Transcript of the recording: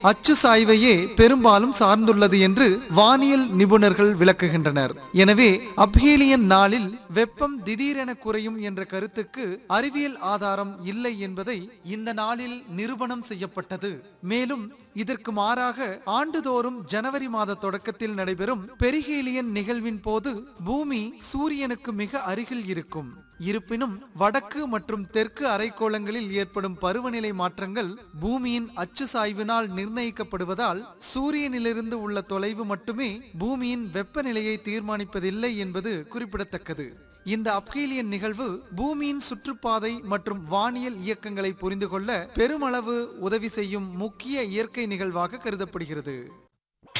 அச்சு சாய்வையே பெரும்பாலும் சார்ந்துள்ளது என்று வானியல் நிபுணர்கள் விளக்குகின்றனர் எனவே அப்ஹேலியன் நாளில் வெப்பம் திடீரென குறையும் என்ற கருத்துக்கு அறிவியல் ஆதாரம் இல்லை என்பதை இந்த நாளில் நிரூபணம் செய்யப்பட்டது மேலும் இதற்கு மாறாக ஆண்டுதோறும் ஜனவரி மாத தொடக்கத்தில் நடைபெறும் பெரிஹேலியன் நிகழ்வின் போது பூமி சூரியனுக்கு மிக அருகில் இருக்கும் இருப்பினும் வடக்கு மற்றும் தெற்கு அரைக்கோளங்களில் ஏற்படும் பருவநிலை மாற்றங்கள் பூமியின் அச்சு சாய்வினால் நிர்ணயிக்கப்படுவதால் சூரியனிலிருந்து உள்ள தொலைவு மட்டுமே பூமியின் வெப்பநிலையை தீர்மானிப்பதில்லை என்பது குறிப்பிடத்தக்கது இந்த அப்கேலியன் நிகழ்வு பூமியின் சுற்றுப்பாதை மற்றும் வானியல் இயக்கங்களை புரிந்து கொள்ள பெருமளவு உதவி செய்யும் முக்கிய இயற்கை நிகழ்வாக கருதப்படுகிறது